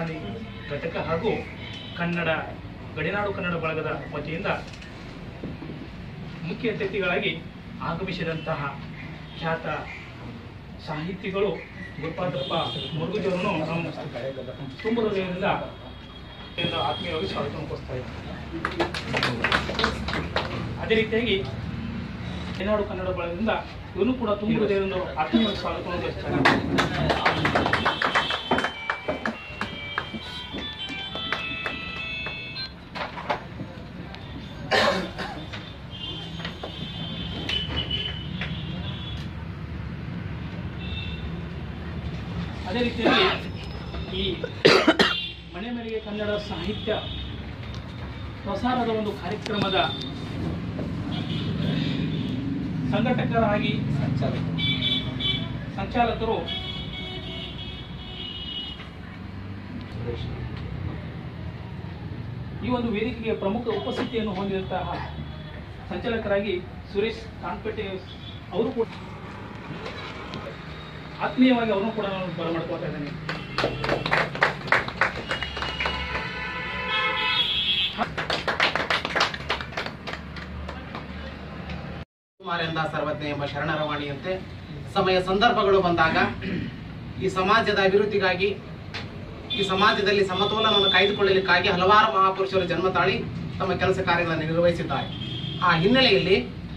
ಆಕಾಶವಾಣಿ ಘಟಕ ಹಾಗೂ ಕನ್ನಡ ಗಡಿನಾಡು ಕನ್ನಡ ಬಳಗದ ವತಿಯಿಂದ ಮುಖ್ಯ ಅತಿಥಿಗಳಾಗಿ ಆಗಮಿಸಿದಂತಹ ಖ್ಯಾತ ಸಾಹಿತಿಗಳು ಗುರುಪಾದಪ್ಪ ಮುರುಗುಜವರನ್ನು ನಾವು ತುಂಬ ಹೃದಯದಿಂದ ಎಂದು ಆತ್ಮೀಯವಾಗಿ ಸ್ವಾಗತ ಕೋರ್ಸ್ತಾ ಇದ್ದೀನಿ ಅದೇ ರೀತಿಯಾಗಿ ಗಡಿನಾಡು ಕನ್ನಡ ಬಳಗದಿಂದ ಇವನು ಕೂಡ ತುಂಬ ಹೃದಯದಿಂದ ಆತ್ಮೀಯವಾಗಿ ಸ್ವಾಗತವನ್ನು ಬಯಸ್ತಾರೆ ಅದೇ ರೀತಿಯಾಗಿ ಈ ಮನೆ ಮನೆಗೆ ಕನ್ನಡ ಸಾಹಿತ್ಯ ಪ್ರಸಾರದ ಒಂದು ಕಾರ್ಯಕ್ರಮದ ಸಂಘಟಕರಾಗಿ ಸಂಚಾಲಕರು ಈ ಒಂದು ವೇದಿಕೆಗೆ ಪ್ರಮುಖ ಉಪಸ್ಥಿತಿಯನ್ನು ಹೊಂದಿದಂತಹ ಸಂಚಾಲಕರಾಗಿ ಸುರೇಶ್ ಕಾನ್ಪೇಟೆ ಅವರು ಕೂಡ ಆತ್ಮೀಯವಾಗಿ ಅವನು ಕೂಡ ನಾನು ಬರಮಾಡ್ಕೊಳ್ತಾ ಇದ್ದೇನೆ ಕುಮಾರೆಂದ ಸರ್ವಜ್ಞ ಎಂಬ ಶರಣರ ವಾಣಿಯಂತೆ ಸಮಯ ಸಂದರ್ಭಗಳು ಬಂದಾಗ ಈ ಸಮಾಜದ ಅಭಿವೃದ್ಧಿಗಾಗಿ ಈ ಸಮಾಜದಲ್ಲಿ ಸಮತೋಲನವನ್ನು ಕಾಯ್ದುಕೊಳ್ಳಲಿಕ್ಕಾಗಿ ಹಲವಾರು ಮಹಾಪುರುಷರು ಜನ್ಮ ತಾಳಿ ತಮ್ಮ ಕೆಲಸ ಕಾರ್ಯಗಳನ್ನು ನಿರ್ವಹಿಸಿದ್ದಾರೆ ಆ ಹಿನ್ನೆಲೆಯಲ್ಲಿ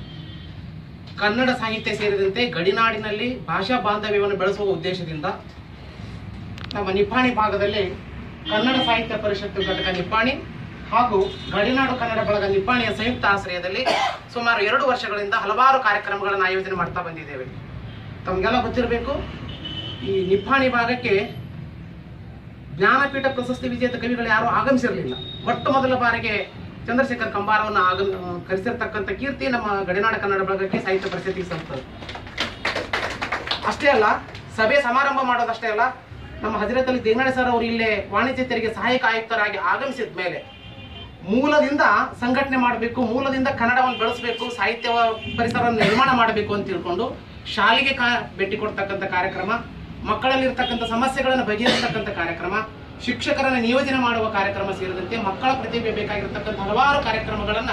ಕನ್ನಡ ಸಾಹಿತ್ಯ ಸೇರಿದಂತೆ ಗಡಿನಾಡಿನಲ್ಲಿ ಭಾಷಾ ಬಾಂಧವ್ಯವನ್ನು ಬೆಳೆಸುವ ಉದ್ದೇಶದಿಂದ ನಮ್ಮ ನಿಪ್ಪಾಣಿ ಭಾಗದಲ್ಲಿ ಕನ್ನಡ ಸಾಹಿತ್ಯ ಪರಿಷತ್ತು ಘಟಕ ನಿಪ್ಪಾಣಿ ಹಾಗೂ ಗಡಿನಾಡು ಕನ್ನಡ ಬಳಗ ನಿಪ್ಪಾಣಿಯ ಸಂಯುಕ್ತ ಆಶ್ರಯದಲ್ಲಿ ಸುಮಾರು ಎರಡು ವರ್ಷಗಳಿಂದ ಹಲವಾರು ಕಾರ್ಯಕ್ರಮಗಳನ್ನು ಆಯೋಜನೆ ಮಾಡ್ತಾ ಬಂದಿದ್ದೇವೆ ತಮಗೆಲ್ಲ ಗೊತ್ತಿರಬೇಕು ಈ ನಿಪ್ಪಾಣಿ ಭಾಗಕ್ಕೆ ಜ್ಞಾನಪೀಠ ಪ್ರಶಸ್ತಿ ವಿಜೇತ ಕವಿಗಳು ಯಾರು ಆಗಮಿಸಿರಲಿಲ್ಲ ಮೊಟ್ಟ ಮೊದಲ ಬಾರಿಗೆ ಚಂದ್ರಶೇಖರ್ ಕಂಬಾರವನ್ನು ಆಗಮ ಕರೆಸಿರ್ತಕ್ಕಂಥ ಕೀರ್ತಿ ನಮ್ಮ ಗಡಿನಾಡ ಕನ್ನಡ ಬಳಗಕ್ಕೆ ಸಾಹಿತ್ಯ ಪರಿಷತ್ತಿಗೆ ಸಲ್ತದೆ ಅಷ್ಟೇ ಅಲ್ಲ ಸಭೆ ಸಮಾರಂಭ ಮಾಡೋದಷ್ಟೇ ಅಲ್ಲ ನಮ್ಮ ಹಜರತ್ ಅಲಿ ದೇಗನಾಳೆ ಸರ್ ಅವರು ಇಲ್ಲೇ ವಾಣಿಜ್ಯ ತೆರಿಗೆ ಸಹಾಯಕ ಆಯುಕ್ತರಾಗಿ ಆಗಮಿಸಿದ ಮೇಲೆ ಮೂಲದಿಂದ ಸಂಘಟನೆ ಮಾಡಬೇಕು ಮೂಲದಿಂದ ಕನ್ನಡವನ್ನು ಬೆಳೆಸಬೇಕು ಸಾಹಿತ್ಯ ಪರಿಸರವನ್ನು ನಿರ್ಮಾಣ ಮಾಡಬೇಕು ಅಂತ ತಿಳ್ಕೊಂಡು ಶಾಲೆಗೆ ಕಾ ಭೇಟಿ ಕೊಡ್ತಕ್ಕಂಥ ಕಾರ್ಯಕ್ರಮ ಮಕ್ಕಳಲ್ಲಿ ಇರ್ತಕ್ಕಂಥ ಸಮಸ್ಯೆಗಳನ್ನು ಬಗೆಹರಿಸ್ತಕ್ಕಂಥ ಕಾರ್ಯಕ್ರಮ ಶಿಕ್ಷಕರನ್ನು ನಿಯೋಜನೆ ಮಾಡುವ ಕಾರ್ಯಕ್ರಮ ಸೇರಿದಂತೆ ಮಕ್ಕಳ ಪ್ರತಿಭೆ ಬೇಕಾಗಿರ್ತಕ್ಕಂಥ ಹಲವಾರು ಕಾರ್ಯಕ್ರಮಗಳನ್ನ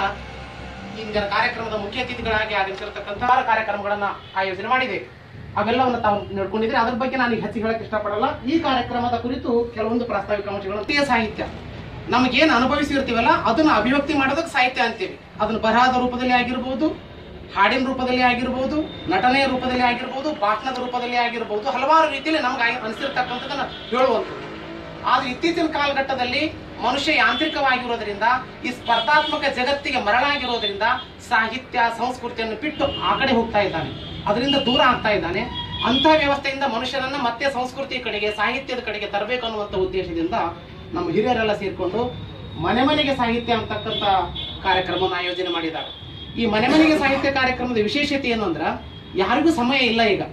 ಇಂದಿನ ಕಾರ್ಯಕ್ರಮದ ಮುಖ್ಯ ಅತಿಥಿಗಳಾಗಿ ಆಗಮಿಸಿರ್ತಕ್ಕಂಥ ಹಲವಾರು ಕಾರ್ಯಕ್ರಮಗಳನ್ನ ಆಯೋಜನೆ ಮಾಡಿದೆ ಅವೆಲ್ಲವನ್ನು ತಾವು ನೋಡ್ಕೊಂಡಿದ್ರೆ ಅದ್ರ ಬಗ್ಗೆ ನಾನು ಈಗ ಹೆಚ್ಚು ಹೇಳಕ್ ಇಷ್ಟಪಡಲ್ಲ ಈ ಕಾರ್ಯಕ್ರಮದ ಕುರಿತು ಕೆಲವೊಂದು ಪ್ರಾಸ್ತಾವಿಕ ಅಂಶಗಳು ತೀಯ ಸಾಹಿತ್ಯ ನಮಗೇನು ಅನುಭವಿಸಿರ್ತೀವಲ್ಲ ಅದನ್ನ ಅಭಿವ್ಯಕ್ತಿ ಮಾಡೋದಕ್ಕೆ ಸಾಹಿತ್ಯ ಅಂತೀವಿ ಅದನ್ನ ಬರಹದ ರೂಪದಲ್ಲಿ ಆಗಿರ್ಬೋದು ಹಾಡಿನ ರೂಪದಲ್ಲಿ ಆಗಿರ್ಬೋದು ನಟನೆಯ ರೂಪದಲ್ಲಿ ಆಗಿರ್ಬೋದು ಭಾಷಣದ ರೂಪದಲ್ಲಿ ಆಗಿರ್ಬೋದು ಹಲವಾರು ರೀತಿಯಲ್ಲಿ ನಮ್ಗೆ ಆಗಿ- ಅನಿಸಿರ್ತಕ್ಕಂಥದ್ದನ್ನ ಹೇಳುವಂಥದ್ದು ಆದ್ರೆ ಇತ್ತೀಚಿನ ಕಾಲಘಟ್ಟದಲ್ಲಿ ಮನುಷ್ಯ ಯಾಂತ್ರಿಕವಾಗಿರೋದ್ರಿಂದ ಈ ಸ್ಪರ್ಧಾತ್ಮಕ ಜಗತ್ತಿಗೆ ಮರಳಾಗಿರೋದ್ರಿಂದ ಸಾಹಿತ್ಯ ಸಂಸ್ಕೃತಿಯನ್ನು ಬಿಟ್ಟು ಆ ಕಡೆ ಹೋಗ್ತಾ ಇದ್ದಾನೆ ಅದರಿಂದ ದೂರ ಆಗ್ತಾ ಇದ್ದಾನೆ ಅಂತ ವ್ಯವಸ್ಥೆಯಿಂದ ಮನುಷ್ಯನನ್ನ ಮತ್ತೆ ಸಂಸ್ಕೃತಿ ಕಡೆಗೆ ಸಾಹಿತ್ಯದ ಕಡೆಗೆ ತರಬೇಕು ಅನ್ನುವಂಥ ಉದ್ದೇಶದಿಂದ ನಮ್ಮ ಹಿರಿಯರೆಲ್ಲ ಸೇರ್ಕೊಂಡು ಮನೆ ಮನೆಗೆ ಸಾಹಿತ್ಯ ಅಂತಕ್ಕಂಥ ಕಾರ್ಯಕ್ರಮವನ್ನು ಆಯೋಜನೆ ಮಾಡಿದ್ದಾರೆ ಈ ಮನೆ ಮನೆಗೆ ಸಾಹಿತ್ಯ ಕಾರ್ಯಕ್ರಮದ ವಿಶೇಷತೆ ಏನು ಅಂದ್ರ ಯಾರಿಗೂ ಸಮಯ ಇಲ್ಲ ಈಗ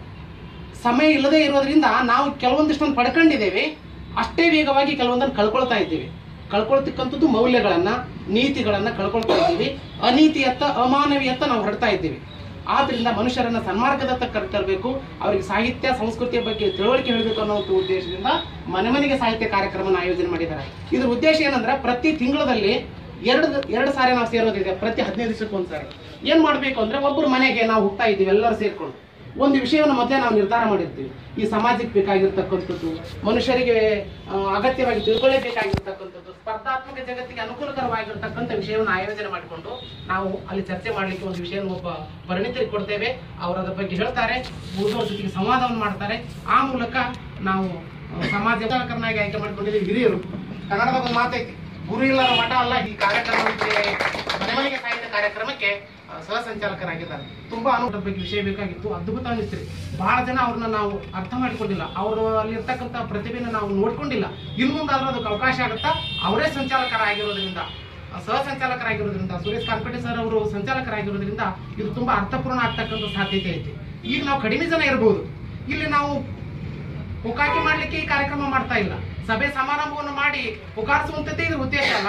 ಸಮಯ ಇಲ್ಲದೆ ಇರೋದ್ರಿಂದ ನಾವು ಕೆಲವೊಂದಿಷ್ಟೊಂದು ಪಡ್ಕೊಂಡಿದ್ದೇವೆ ಅಷ್ಟೇ ವೇಗವಾಗಿ ಕೆಲವೊಂದನ್ನು ಕಳ್ಕೊಳ್ತಾ ಇದ್ದೇವೆ ಕಳ್ಕೊಳ್ತಕ್ಕಂಥದ್ದು ಮೌಲ್ಯಗಳನ್ನ ನೀತಿಗಳನ್ನ ಕಳ್ಕೊಳ್ತಾ ಇದ್ದೀವಿ ಅನೀತಿಯತ್ತ ಅಮಾನವೀಯತ್ತ ನಾವು ಹೊರಡ್ತಾ ಇದ್ದೀವಿ ಆದ್ರಿಂದ ಮನುಷ್ಯರನ್ನ ಸನ್ಮಾರ್ಗದತ್ತ ಕರ್ತರಬೇಕು ಅವರಿಗೆ ಸಾಹಿತ್ಯ ಸಂಸ್ಕೃತಿಯ ಬಗ್ಗೆ ತಿಳುವಳಿಕೆ ಹೇಳಬೇಕು ಅನ್ನೋ ಒಂದು ಉದ್ದೇಶದಿಂದ ಮನೆ ಮನೆಗೆ ಸಾಹಿತ್ಯ ಕಾರ್ಯಕ್ರಮನ ಆಯೋಜನೆ ಮಾಡಿದ್ದಾರೆ ಇದ್ರ ಉದ್ದೇಶ ಏನಂದ್ರೆ ಪ್ರತಿ ತಿಂಗಳಲ್ಲಿ ಎರಡು ಎರಡು ಸಾರಿ ನಾವು ಸೇರೋದಿದೆ ಪ್ರತಿ ಹದಿನೈದು ದಿವಸಕ್ಕೆ ಒಂದ್ಸಾರಿ ಏನ್ ಮಾಡ್ಬೇಕು ಅಂದ್ರೆ ಒಬ್ಬರು ಮನೆಗೆ ನಾವು ಹೋಗ್ತಾ ಇದ್ದೀವಿ ಎಲ್ಲರೂ ಸೇರ್ಕೊಂಡು ಒಂದು ವಿಷಯವನ್ನು ಮೊದಲೇ ನಾವು ನಿರ್ಧಾರ ಮಾಡಿರ್ತೀವಿ ಈ ಸಮಾಜಕ್ಕೆ ಬೇಕಾಗಿರ್ತಕ್ಕಂಥದ್ದು ಮನುಷ್ಯರಿಗೆ ಆ, ಅಗತ್ಯವಾಗಿ ತಿಳ್ಕೊಳ್ಳೇಬೇಕಾಗಿರ್ತಕ್ಕಂಥದ್ದು ಸ್ಪರ್ಧಾತ್ಮಕ ಜಗತ್ತಿಗೆ ಅನುಕೂಲಕರವಾಗಿರ್ತಕ್ಕಂಥ ವಿಷಯವನ್ನು ಆಯೋಜನೆ ಮಾಡಿಕೊಂಡು ನಾವು ಅಲ್ಲಿ ಚರ್ಚೆ ಮಾಡ್ಲಿಕ್ಕೆ ಒಂದು ವಿಷಯವನ್ನು ಒಬ್ಬ ಪರಿಣಿತರಿಗೆ ಕೊಡ್ತೇವೆ ಅವರು ಅದ್ರ ಬಗ್ಗೆ ಹೇಳ್ತಾರೆ ಉಳಿದವ್ರ ಜೊತೆಗೆ ಸಂವಾದವನ್ನು ಮಾಡ್ತಾರೆ ಆ ಮೂಲಕ ನಾವು ಆ, ಸಮಾಜ ಚಾಲಕರನ್ನಾಗಿ ಆಯ್ಕೆ ಮಾಡ್ಕೊಂಡಿದ್ದೀವಿ ಹಿರಿಯರು ಕನ್ನಡದ ಒಂದು ಮಾತೈತಿ ಗುರು ಇಲ್ಲದ ಮಠ ಅಲ್ಲ ಈ ಕಾರ್ಯಕ್ರಮಕ್ಕೆ ಮನೆ ಮನೆಗೆ ಸಾಹಿತ್ಯ ಕಾರ್ಯಕ್ರಮಕ್ಕೆ ಆ, ಸಹ ಸಂಚಾಲಕರಾಗಿದ್ದಾರೆ ತುಂಬಾ ಅನುಭವದ ಬಗ್ಗೆ ವಿಷಯ ಬೇಕಾಗಿತ್ತು ಅದ್ಭುತ ಅನಿಸ್ತಿರಿ ಬಹಳ ಜನ ಅವ್ರನ್ನ ನಾವು ಅರ್ಥ ಮಾಡಿಕೊಂಡಿಲ್ಲ ಅವರು ಅಲ್ಲಿರ್ತಕ್ಕಂಥ ಪ್ರತಿಭೆನ ನಾವು ನೋಡ್ಕೊಂಡಿಲ್ಲ ಇನ್ನು ಮುಂದಾದ್ರೂ ಅದಕ್ಕೆ ಅವಕಾಶ ಆಗುತ್ತಾ ಅವರೇ ಸಂಚಾಲಕರಾಗಿರೋದ್ರಿಂದ ಆ, ಸಹ ಸಂಚಾಲಕರಾಗಿರೋದ್ರಿಂದ ಸುರೇಶ್ ಕಾನ್ಪೇಟೆ ಸರ್ ಅವರು ಸಂಚಾಲಕರಾಗಿರೋದ್ರಿಂದ ಇದು ತುಂಬಾ ಅರ್ಥಪೂರ್ಣ ಆಗ್ತಕ್ಕಂಥ ಸಾಧ್ಯತೆ ಐತಿ ಈಗ ನಾವು ಕಡಿಮೆ ಜನ ಇರಬಹುದು ಇಲ್ಲಿ ನಾವು ಪುಕಾಟಿ ಮಾಡ್ಲಿಕ್ಕೆ ಈ ಕಾರ್ಯಕ್ರಮ ಮಾಡ್ತಾ ಇಲ್ಲ ಸಭೆ ಸಮಾರಂಭವನ್ನು ಮಾಡಿ ಪುಕಾರಿಸುವಂತದ್ದೇ ಇದ್ರ ಉದ್ದೇಶ ಅಲ್ಲ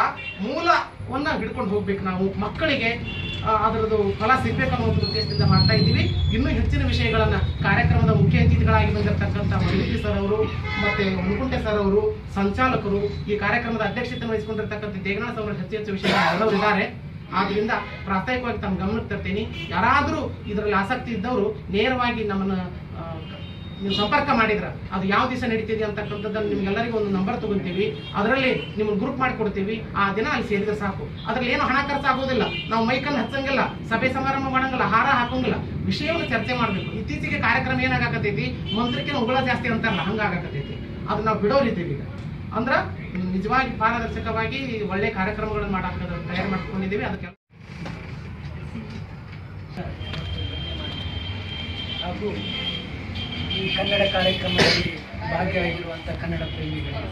ಮೂಲವನ್ನ ಹಿಡ್ಕೊಂಡು ಹೋಗ್ಬೇಕು ನಾವು ಮಕ್ಕಳಿಗೆ ಆ, ಅದರದ್ದು ಫಲ ಸಿಗ್ಬೇಕು ಅನ್ನೋ ಒಂದು ಉದ್ದೇಶದಿಂದ ಮಾಡ್ತಾ ಇದ್ದೀವಿ ಇನ್ನೂ ಹೆಚ್ಚಿನ ವಿಷಯಗಳನ್ನ ಕಾರ್ಯಕ್ರಮದ ಮುಖ್ಯ ಅತಿಥಿಗಳಾಗಿ ಬಂದಿರತಕ್ಕಂಥ ಮಲ್ಲಿಗೆ ಸರ್ ಅವರು ಮತ್ತೆ ಹೊನ್ಕುಂಟೆ ಸರ್ ಅವರು ಸಂಚಾಲಕರು ಈ ಕಾರ್ಯಕ್ರಮದ ಅಧ್ಯಕ್ಷತೆ ವಹಿಸಿಕೊಂಡಿರ್ತಕ್ಕಂಥ ದೇಗನಾಥ್ ಅವರು ಹೆಚ್ಚು ಹೆಚ್ಚು ವಿಷಯಗಳು ಇದ್ದಾರೆ ಆದ್ರಿಂದ ಪ್ರಾಸ್ತಾವಿಕವಾಗಿ ತಮ್ಮ ಗಮನಕ್ಕೆ ತರ್ತೀನಿ ಯಾರಾದರೂ ಇದರಲ್ಲಿ ಆಸಕ್ತಿ ಇದ್ದವರು ನೇರವಾಗಿ ನಮ್ಮನ್ನ ಆ, ನೀವು ಸಂಪರ್ಕ ಮಾಡಿದ್ರ ಅದು ಯಾವ ದಿವಸ ನಡೀತಿದೆ ಅಂತಕ್ಕಂಥದ್ದನ್ನು ನಿಮ್ಗೆಲ್ಲರಿಗೂ ಒಂದು ನಂಬರ್ ತಗೊಂತೀವಿ ಅದರಲ್ಲಿ ನಿಮ್ಗೆ ಗ್ರೂಪ್ ಮಾಡಿ ಕೊಡ್ತೀವಿ ಆ ದಿನ ಅಲ್ಲಿ ಸೇರಿದ್ರೆ ಸಾಕು ಅದ್ರಲ್ಲಿ ಏನು ಹಣ ಖರ್ಚಾಗೋದಿಲ್ಲ ನಾವು ಮೈಕಲ್ಲಿ ಹಚ್ಚಂಗಿಲ್ಲ ಸಭೆ ಸಮಾರಂಭ ಮಾಡಂಗಿಲ್ಲ ಹಾರ ಹಾಕಂಗಿಲ್ಲ ವಿಷಯವನ್ನು ಚರ್ಚೆ ಮಾಡಬೇಕು ಇತ್ತೀಚೆಗೆ ಕಾರ್ಯಕ್ರಮ ಏನಾಗಕತ್ತೈತಿ ಮಂತ್ರಿಕೆ ಉಗುಳ ಜಾಸ್ತಿ ಅಂತಾರಲ್ಲ ಹಂಗಾಗಕತ್ತೈತಿ ಅದು ನಾವು ಬಿಡೋರಿದ್ದೀವಿ ಈಗ ಅಂದ್ರ ನಿಜವಾಗಿ ಪಾರದರ್ಶಕವಾಗಿ ಒಳ್ಳೆ ಕಾರ್ಯಕ್ರಮಗಳನ್ನು ಮಾಡಾಕ ತಯಾರು ಮಾಡ್ಕೊಂಡಿದ್ದೀವಿ ಅದಕ್ಕೆ ಹಾಗೂ ಈ ಕನ್ನಡ ಕಾರ್ಯಕ್ರಮದಲ್ಲಿ ಭಾಗಿಯಾಗಿರುವಂಥ ಕನ್ನಡ ಪ್ರೇಮಿಗಳು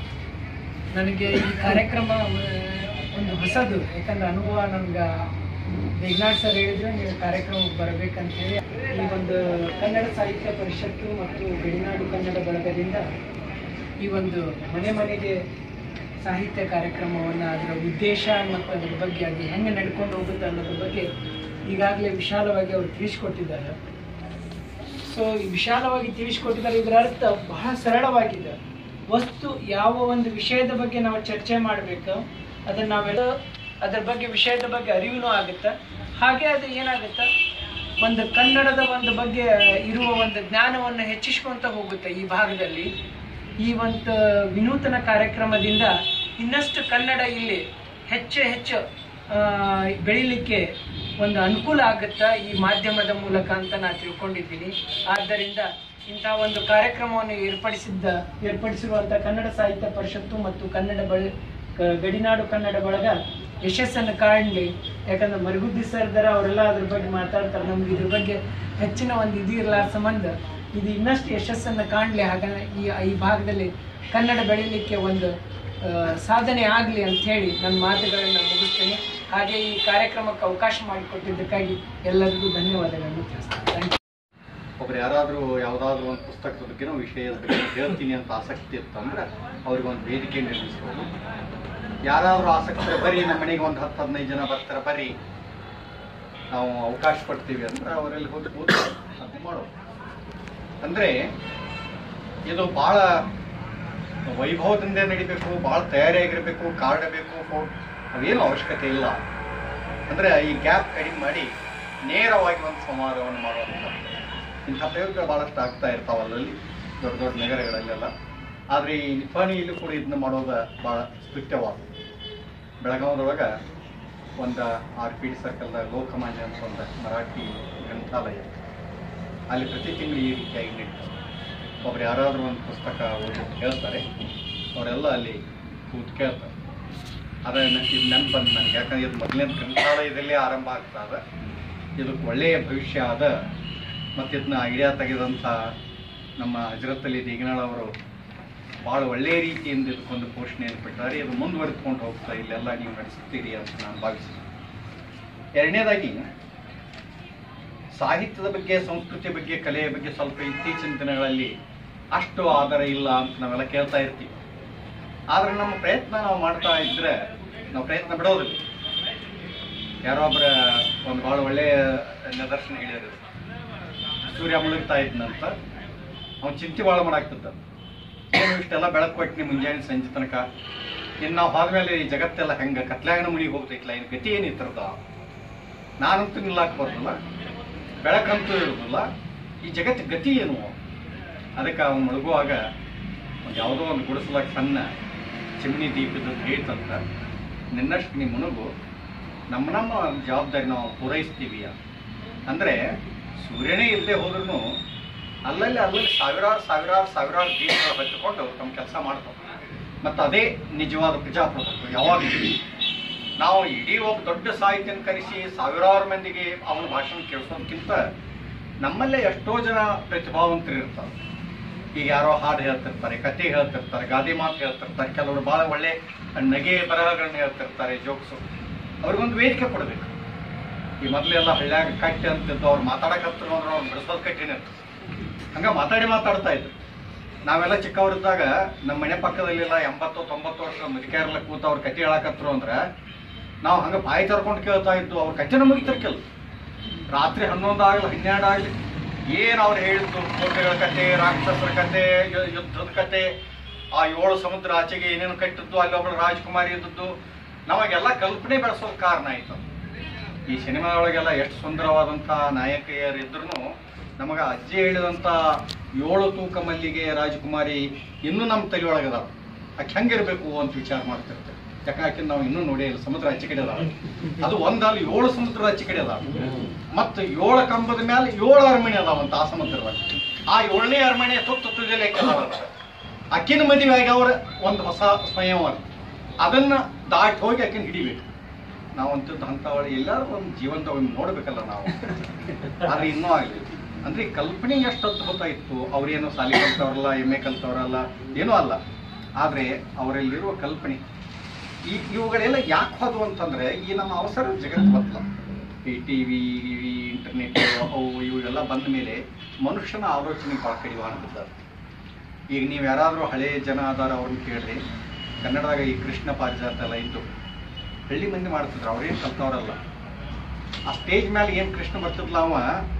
ನನಗೆ ಈ ಕಾರ್ಯಕ್ರಮ ಆ, ಒಂದು ಹೊಸದು ಯಾಕಂದ್ರೆ ಅನುಭವ ನಮ್ಗೆ ದೇಗ್ನಾಥ್ ಸರ್ ಹೇಳಿದ್ರೆ ನೀವು ಕಾರ್ಯಕ್ರಮಕ್ಕೆ ಬರಬೇಕಂತೇಳಿ ಈ ಒಂದು ಕನ್ನಡ ಸಾಹಿತ್ಯ ಪರಿಷತ್ತು ಮತ್ತು ಗಡಿನಾಡು ಕನ್ನಡ ಬಳಗದಿಂದ ಈ ಒಂದು ಮನೆ ಮನೆಗೆ ಸಾಹಿತ್ಯ ಕಾರ್ಯಕ್ರಮವನ್ನು ಅದರ ಉದ್ದೇಶ ಮತ್ತು ಅದ್ರ ಬಗ್ಗೆ ಅದು ಹೆಂಗೆ ನಡ್ಕೊಂಡು ಹೋಗುತ್ತೆ ಅನ್ನೋದ್ರ ಬಗ್ಗೆ ಈಗಾಗಲೇ ವಿಶಾಲವಾಗಿ ಅವರು ತಿಳಿಸ್ಕೊಟ್ಟಿದ್ದಾರೆ ಸೊ ಈ ವಿಶಾಲವಾಗಿ ತಿಳಿಸ್ಕೊಟ್ಟಿದ್ದಾರೆ ಇದರ ಅರ್ಥ ಬಹಳ ಸರಳವಾಗಿದೆ ವಸ್ತು ಯಾವ ಒಂದು ವಿಷಯದ ಬಗ್ಗೆ ನಾವು ಚರ್ಚೆ ಮಾಡಬೇಕು ಅದನ್ನ ನಾವೆಲ್ಲ ಅದರ ಬಗ್ಗೆ ವಿಷಯದ ಬಗ್ಗೆ ಅರಿವಿನೂ ಆಗುತ್ತೆ ಹಾಗೆ ಅದು ಏನಾಗುತ್ತೆ ಒಂದು ಕನ್ನಡದ ಒಂದು ಬಗ್ಗೆ ಇರುವ ಒಂದು ಜ್ಞಾನವನ್ನು ಹೆಚ್ಚಿಸ್ಕೊಂತ ಹೋಗುತ್ತೆ ಈ ಭಾಗದಲ್ಲಿ ಈ ಒಂದು ವಿನೂತನ ಕಾರ್ಯಕ್ರಮದಿಂದ ಇನ್ನಷ್ಟು ಕನ್ನಡ ಇಲ್ಲಿ ಹೆಚ್ಚು ಹೆಚ್ಚು ಆ, ಬೆಳಿಲಿಕ್ಕೆ ಒಂದು ಅನುಕೂಲ ಆಗುತ್ತಾ ಈ ಮಾಧ್ಯಮದ ಮೂಲಕ ಅಂತ ನಾನು ತಿಳ್ಕೊಂಡಿದ್ದೀನಿ ಆದ್ದರಿಂದ ಇಂಥ ಒಂದು ಕಾರ್ಯಕ್ರಮವನ್ನು ಏರ್ಪಡಿಸಿದ್ದ ಏರ್ಪಡಿಸಿರುವಂಥ ಕನ್ನಡ ಸಾಹಿತ್ಯ ಪರಿಷತ್ತು ಮತ್ತು ಕನ್ನಡ ಬಳ ಕ- ಗಡಿನಾಡು ಕನ್ನಡ ಬಳಗ ಯಶಸ್ಸನ್ನು ಕಾಣಲಿ ಯಾಕಂದ್ರೆ ಮರಗುದ್ದಿ ಸರ್ದಾರ ಅವರೆಲ್ಲ ಅದ್ರ ಬಗ್ಗೆ ಮಾತಾಡ್ತಾರೆ ನಮ್ಗೆ ಇದ್ರ ಬಗ್ಗೆ ಹೆಚ್ಚಿನ ಒಂದು ಇದು ಇರಲ್ಲ ಸಂಬಂಧ ಇದು ಇನ್ನಷ್ಟು ಯಶಸ್ಸನ್ನು ಕಾಣಲಿ ಹಾಗಾಗಿ ಈ ಈ ಭಾಗದಲ್ಲಿ ಕನ್ನಡ ಬೆಳೀಲಿಕ್ಕೆ ಒಂದು ಆ, ಸಾಧನೆ ಆಗಲಿ ಅಂತ ಹೇಳಿ ನನ್ನ ಮಾತುಗಳನ್ನು ಮುಗಿಸ್ತೇನೆ ಹಾಗೆ ಈ ಕಾರ್ಯಕ್ರಮಕ್ಕೆ ಅವಕಾಶ ಮಾಡಿಕೊಟ್ಟಿದ್ದಕ್ಕಾಗಿ ಎಲ್ಲರಿಗೂ ಧನ್ಯವಾದಗಳನ್ನು ತಿಳಿಸ್ತೇನೆ ಥ್ಯಾಂಕ್ ಯು ಒಬ್ರು ಯಾರಾದರೂ ಯಾವುದಾದ್ರೂ ಒಂದು ಪುಸ್ತಕದ ಬಗ್ಗೆನೋ ವಿಷಯದ ಬಗ್ಗೆ ಹೇಳ್ತೀನಿ ಅಂತ ಆಸಕ್ತಿ ಇತ್ತಂದ್ರೆ ಅವ್ರಿಗೆ ಒಂದು ವೇದಿಕೆ ನಿರ್ಮಿಸ್ಬೋದು ಯಾರಾದರೂ ಆಸಕ್ತರು ಬರ್ರಿ ನಮ್ಮ ಮನೆಗೆ ಒಂದು ಹತ್ತು ಹದಿನೈದು ಜನ ಬರ್ತಾರೆ ಬರ್ರಿ ನಾವು ಅವಕಾಶ ಕೊಡ್ತೀವಿ ಅಂದ್ರೆ ಅವರಲ್ಲಿ ಹೋಗಿ ಕೂತು ಅದು ಮಾಡೋದು ಅಂದರೆ ಇದು ಭಾಳ ವೈಭವದಿಂದ ನಡಿಬೇಕು ಭಾಳ ತಯಾರಿಯಾಗಿರಬೇಕು ಕಾರ್ಡ್ ಬೇಕು ಫೋ- ಅವೇನು ಅವಶ್ಯಕತೆ ಇಲ್ಲ ಅಂದರೆ ಈ ಗ್ಯಾಪ್ ಕಡಿಮೆ ಮಾಡಿ ನೇರವಾಗಿ ಒಂದು ಸಮಾರೋಹವನ್ನು ಮಾಡುವಂಥ ಇಂಥ ಪ್ರಯೋಗಗಳು ಭಾಳಷ್ಟು ಆಗ್ತಾ ಇರ್ತಾವ ಅಲ್ಲಲ್ಲಿ ದೊಡ್ಡ ದೊಡ್ಡ ನಗರಗಳಲ್ಲೆಲ್ಲ ಆದರೆ ಈ ನಿಪಾಣಿಯಲ್ಲೂ ಕೂಡ ಇದನ್ನ ಮಾಡೋದು ಭಾಳ ಸ್ತುತ್ಯವಾದ ಬೆಳಗಾವದೊಳಗೆ ಒಂದು ಆರ್ ಪಿ ಡಿ ಸರ್ಕಲ್ದಾಗ ಲೋಕಮಾನ್ಯ ಅಂತ ಒಂದು ಮರಾಠಿ ಗ್ರಂಥಾಲಯ ಅಲ್ಲಿ ಪ್ರತಿ ತಿಂಗಳು ಈ ರೀತಿಯಾಗಿ ನಡೀತದೆ ಒಬ್ರು ಯಾರಾದರೂ ಒಂದು ಪುಸ್ತಕ ಓದಿ ಹೇಳ್ತಾರೆ ಅವರೆಲ್ಲ ಅಲ್ಲಿ ಕೂತು ಕೇಳ್ತಾರೆ ಅದೇ ನ- ಇದು ನೆನ್ಪು ಬಂದು ನನಗೆ ಯಾಕಂದ್ರೆ ಇದು ಮೊದಲನೇ ಗ್ರಂಥಾಲಯದಲ್ಲೇ ಆರಂಭ ಆಗ್ತದೆ ಇದಕ್ಕೆ ಒಳ್ಳೆಯ ಭವಿಷ್ಯ ಅದ ಮತ್ತು ಇದನ್ನ ಐಡಿಯಾ ತೆಗೆದಂಥ ನಮ್ಮ ಹಜರತ್ ಅಲಿ ದೇಗನಾಳ್ ಅವರು ಭಾಳ ಒಳ್ಳೆಯ ರೀತಿಯಿಂದ ಇದಕ್ಕೊಂದು ಪೋಷಣೆಯನ್ನು ಬಿಟ್ಟಾರೆ ಇದು ಮುಂದುವರೆದುಕೊಂಡು ಹೋಗ್ತಾ ಇಲ್ಲೆಲ್ಲ ನೀವು ನಡೆಸುತ್ತೀರಿ ಅಂತ ನಾನು ಭಾವಿಸ್ತೀನಿ ಎರಡನೇದಾಗಿ ಸಾಹಿತ್ಯದ ಬಗ್ಗೆ ಸಂಸ್ಕೃತಿ ಬಗ್ಗೆ ಕಲೆಯ ಬಗ್ಗೆ ಸ್ವಲ್ಪ ಇತ್ತೀಚಿನ ದಿನಗಳಲ್ಲಿ ಅಷ್ಟು ಆಧಾರ ಇಲ್ಲ ಅಂತ ನಾವೆಲ್ಲ ಕೇಳ್ತಾ ಇರ್ತೀವಿ ಆದ್ರೆ ನಮ್ಮ ಪ್ರಯತ್ನ ನಾವು ಮಾಡ್ತಾ ಇದ್ರೆ ನಾವು ಪ್ರಯತ್ನ ಬಿಡೋದಿಲ್ಲ ಯಾರೋ ಒಬ್ಬರ ಒಂದು ಭಾಳ ಒಳ್ಳೆಯ ನಿದರ್ಶನ ಹೇಳಿದ್ರು ಸೂರ್ಯ ಮುಳುಗ್ತಾ ಇದ್ನಂತ ಅವ್ನು ಚಿಂತೆ ಭಾಳ ಮಾಡಾಕ್ತಿದ್ದ ಏನು ಇಷ್ಟೆಲ್ಲ ಬೆಳಕು ಕೊಟ್ಟಿನಿ ಮುಂಜಾನೆ ಸಂಜೆ ತನಕ ಇನ್ನು ನಾವು ಹೋದ್ಮೇಲೆ ಈ ಜಗತ್ತೆಲ್ಲ ಹೆಂಗೆ ಕತ್ಲಾಗನ ಮುನಿಗೆ ಹೋಗ್ತೈತಿಲ್ಲ ಇನ್ನು ಗತಿ ಏನು ಇತ್ತರದ ನಾನಂತೂ ನಿಲ್ಲಕ್ಕೆ ಬರೋದಿಲ್ಲ ಬೆಳಕಂತೂ ಇರೋದಿಲ್ಲ ಈ ಜಗತ್ತು ಗತಿ ಏನು ಅದಕ್ಕೆ ಅವನು ಮುಳುಗುವಾಗ ಒಂದು ಯಾವುದೋ ಒಂದು ಗುಡಿಸ್ಲಾಗ ಸಣ್ಣ ಚಿಮ್ನಿ ದೀಪದ ಹೇಳ್ತಂತ ನಿನ್ನಷ್ಟು ನೀ ಮುಳುಗು ನಮ್ಮ ನಮ್ಮ ಜವಾಬ್ದಾರಿ ನಾವು ಪೂರೈಸ್ತೀವಿ ಅಂದರೆ ಸೂರ್ಯನೇ ಇಲ್ಲದೆ ಹೋದ್ರೂ ಅಲ್ಲಲ್ಲಿ ಅಲ್ಲಲ್ಲಿ ಸಾವಿರಾರು ಸಾವಿರಾರು ಸಾವಿರಾರು ದೀಪಗಳು ಹಚ್ಚಿಕೊಂಡು ತಮ್ಮ ಕೆಲಸ ಮಾಡ್ತಾರೆ ಮತ್ತು ಅದೇ ನಿಜವಾದ ಪ್ರಜಾಪ್ರಭುತ್ವ ಯಾವಾಗಲೂ ನಾವು ಇಡೀ ಒಬ್ಬ ದೊಡ್ಡ ಸಾಹಿತ್ಯನ ಕರೆಸಿ ಸಾವಿರಾರು ಮಂದಿಗೆ ಅವನ ಭಾಷಣ ಕೇಳಿಸೋದಕ್ಕಿಂತ ನಮ್ಮಲ್ಲೇ ಎಷ್ಟೋ ಜನ ಪ್ರತಿಭಾವಂತರು ಇರ್ತಾರೆ ಈಗ ಯಾರೋ ಹಾಡು ಹೇಳ್ತಿರ್ತಾರೆ ಕತೆ ಹೇಳ್ತಿರ್ತಾರೆ ಗಾದೆ ಮಾತು ಹೇಳ್ತಿರ್ತಾರೆ ಕೆಲವರು ಭಾಳ ಒಳ್ಳೆ ನಗೆ ಬರಹಗಳನ್ನ ಹೇಳ್ತಿರ್ತಾರೆ ಜೋಕ್ಸು ಅವ್ರಿಗೊಂದು ವೇದಿಕೆ ಕೊಡಬೇಕು ಈ ಮೊದಲೆಲ್ಲ ಹಳ್ಳ್ಯಾಗ ಕಟ್ಟಿ ಅಂತಿದ್ದು ಅವ್ರು ಮಾತಾಡಕತ್ರು ಅಂದ್ರೆ ಅವ್ರು ಬಿಡಿಸೋದು ಕಟ್ಟಿನ ಹಂಗ ಮಾತಾಡಿ ಮಾತಾಡ್ತಾ ಇದ್ರು ನಾವೆಲ್ಲ ಚಿಕ್ಕವರಿದ್ದಾಗ ನಮ್ಮ ಮನೆ ಪಕ್ಕದಲ್ಲೆಲ್ಲ ಎಂಬತ್ತು ತೊಂಬತ್ತು ವರ್ಷ ಮುದುಕಿಯರೆಲ್ಲ ಕೂತ ಅವ್ರ ಕತೆ ಹೇಳಕತ್ರು ಅಂದ್ರೆ ನಾವು ಹಂಗೆ ಬಾಯಿ ತರ್ಕೊಂಡು ಕೇಳ್ತಾ ಇದ್ದು ಅವ್ರ ಕತೆ ಮುಗಿತಿರ್ಕಿಲ್ಲ ರಾತ್ರಿ ಹನ್ನೊಂದು ಆಗಲಿ ಹನ್ನೆರಡು ಆಗಲಿ ಏನು ಅವ್ರು ಹೇಳಿದ್ದು ಕೋಟೆಗಳ ಕತೆ ರಾಕ್ಷಸರ ಕತೆ ಯು- ಯುದ್ಧದ ಕತೆ ಆ ಏಳು ಸಮುದ್ರ ಆಚೆಗೆ ಏನೇನು ಕಟ್ಟಿದ್ದು ಅಲ್ಲಿ ಒಬ್ಬಳು ರಾಜಕುಮಾರಿ ಇದ್ದದ್ದು ನಮಗೆಲ್ಲ ಕಲ್ಪನೆ ಬೆಳೆಸೋದು ಕಾರಣ ಆಯ್ತು ಈ ಸಿನಿಮಾ ಒಳಗೆಲ್ಲ ಎಷ್ಟು ಸುಂದರವಾದಂಥ ನಾಯಕಿಯರು ಇದ್ರು ನಮಗ ಅಜ್ಜಿ ಹೇಳಿದಂಥ ಏಳು ತೂಕ ಮಲ್ಲಿಗೆ ರಾಜಕುಮಾರಿ ಇನ್ನೂ ನಮ್ಮ ತಲೆ ಒಳಗದಾವ ಆಕೆ ಹೆಂಗಿರ್ಬೇಕು ಅಂತ ವಿಚಾರ ಮಾಡ್ತಿರ್ತೇವೆ ಯಾಕೆ ನಾವು ಇನ್ನೂ ನೋಡಿ ಇಲ್ಲ ಸಮುದ್ರ ಆಚೆ ಕಡೆ ಅದಾವ ಅದು ಒಂದಲ್ಲಿ ಏಳು ಸಮುದ್ರ ಆಚೆ ಕಡೆ ಅದಾವ ಮತ್ತು ಏಳು ಕಂಬದ ಮೇಲೆ ಏಳು ಅರಮನೆ ಅದಾವಂತ ಆ ಸಮುದ್ರದಾಗ ಆ ಏಳನೇ ಅರಮನೆ ತುತ್ತು ತುದಿಲೆ ಅಕ್ಕಿನ ಮದುವೆ ಆಗಿ ಅವ್ರ ಒಂದು ಹೊಸ ಸ್ವಯಂವರ ಅದನ್ನ ದಾಟಿ ಹೋಗಿ ಅಕ್ಕಿನ ಹಿಡಿಬೇಕು ನಾವಂತದ್ದು ಅಂಥವಳು ಎಲ್ಲರೂ ಒಂದು ಜೀವಂತ ಒಂದು ನೋಡ್ಬೇಕಲ್ಲ ನಾವು ಆದ್ರೆ ಇನ್ನೂ ಆಗಲಿಲ್ಲ ಅಂದ್ರೆ ಈ ಕಲ್ಪನೆ ಎಷ್ಟು ಅದ್ಭುತ ಇತ್ತು ಅವ್ರೇನು ಸಾಲಿ ಕಲ್ತವ್ರಲ್ಲ ಎಮ್ ಎ ಕಲ್ತವ್ರಲ್ಲ ಏನೂ ಅಲ್ಲ ಆದ್ರೆ ಅವರಲ್ಲಿರುವ ಕಲ್ಪನೆ ಈ ಇವುಗಳೆಲ್ಲ ಯಾಕೆ ಹೋದ್ವು ಅಂತಂದ್ರೆ ಈ ನಮ್ಮ ಅವಸರ ಜಗತ್ತು ಬತ್ತಲ ಈ ಟಿ ವಿ ಇಂಟರ್ನೆಟ್ ಅವು ಇವು ಎಲ್ಲ ಬಂದ ಮೇಲೆ ಮನುಷ್ಯನ ಆಲೋಚನೆ ಭಾಳ ಕಡಿವಾಣ ಬಿದ್ದಾರೆ ಈಗ ನೀವು ಯಾರಾದರೂ ಹಳೆ ಜನ ಅದಾರ ಅವ್ರನ್ನ ಕೇಳ್ರಿ ಕನ್ನಡದಾಗ ಈ ಕೃಷ್ಣ ಪಾರಿಜಾತ ಎಲ್ಲ ಇದ್ದು ಹಳ್ಳಿ ಮಂದಿ ಮಾಡ್ತಿದ್ರು ಅವ್ರೇನು ಕಲ್ತವ್ರಲ್ಲ ಆ ಸ್ಟೇಜ್ ಮೇಲೆ ಏನು ಕೃಷ್ಣ ಬರ್ತಿದ್ಲ ಅವ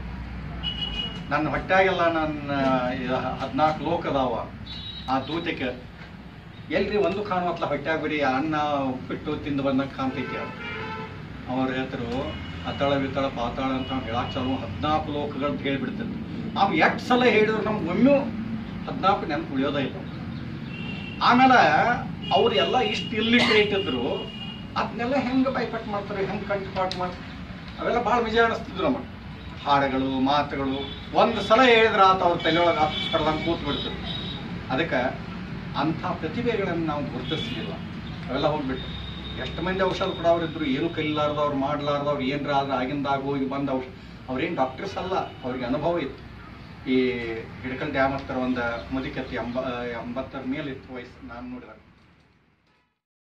ನನ್ನ ಹೊಟ್ಟಾಗೆಲ್ಲ ನನ್ನ ಹದಿನಾಲ್ಕು ಲೋಕ ಅದಾವ ಆ ದೂತಕ್ಕೆ ಎಲ್ರಿ ಒಂದು ಕಾಣುವತ್ಲ ಹೊಟ್ಯಾಗ ಬರೀ ಅನ್ನ ಉಪ್ಪಿಟ್ಟು ತಿಂದು ಬಂದಾಗ ಕಾಣ್ತೈತಿ ಅವ್ರು ಅವ್ರು ಹೇಳ್ತರು ಅತಳ ವಿತಳ ಪಾತಾಳ ಅಂತ ಅವ್ನು ಹೇಳಕ್ ಚಾಲು ಹದಿನಾಲ್ಕು ಲೋಕಗಳು ಹೇಳ್ಬಿಡ್ತಿದ್ರು ಅವ್ ಎಷ್ಟು ಸಲ ಹೇಳಿದ್ರು ನಮ್ಗೆ ಒಮ್ಮೆ ಹದಿನಾಲ್ಕು ನೆನಪು ಉಳಿಯೋದೇ ಇಲ್ಲ ಆಮೇಲೆ ಅವ್ರು ಎಲ್ಲ ಇಷ್ಟು ಇಲ್ಲಿಟ್ರೇಟ್ ಇದ್ರು ಅದನ್ನೆಲ್ಲ ಹೆಂಗೆ ಬೈಪಟ್ ಮಾಡ್ತಾರೆ ಹೆಂಗೆ ಕಂಠಪಾಠ ಮಾಡ್ತಾರೆ ಅವೆಲ್ಲ ಭಾಳ ವಿಜಯ ಅನಿಸ್ತಿದ್ರು ನಮಗೆ ಹಾಡುಗಳು ಮಾತುಗಳು ಒಂದು ಸಲ ಹೇಳಿದ್ರೆ ಆತ ಅವ್ರ ತಲೆಯೊಳಗೆ ಹಚ್ಚಿಸ್ಕೊಡ್ದಂಗೆ ಕೂತ್ ಬಿಡ್ತಿದ್ರು ಅದಕ್ಕೆ ಅಂಥ ಪ್ರತಿಭೆಗಳನ್ನು ನಾವು ಗುರುತಿಸಲಿಲ್ಲ ಅವೆಲ್ಲ ಹೋಗ್ಬಿಟ್ಟು ಎಷ್ಟು ಮಂದಿ ಔಷಧ ಕೊಡೋರಿದ್ರು ಏನು ಕಲಿಲಾರ್ದವ್ರು ಮಾಡ್ಲಾರ್ದವ್ರು ಏನ್ರ ಆದ್ರೆ ಆಗಿಂದಾಗ ಹೋಗಿ ಬಂದ ಔಷಧ ಅವ್ರೇನು ಡಾಕ್ಟರ್ಸ್ ಅಲ್ಲ ಅವ್ರಿಗೆ ಅನುಭವ ಇತ್ತು ಈ ಹಿಡ್ಕಲ್ ಡ್ಯಾಮ್ ಹತ್ತಿರ ಒಂದು ಮುದುಕತ್ತಿ ಎಂಬ ಎಂಬತ್ತರ ಮೇಲೆ ಇತ್ತು ವಯಸ್ಸು ನಾನು ನೋಡಿದಾಗ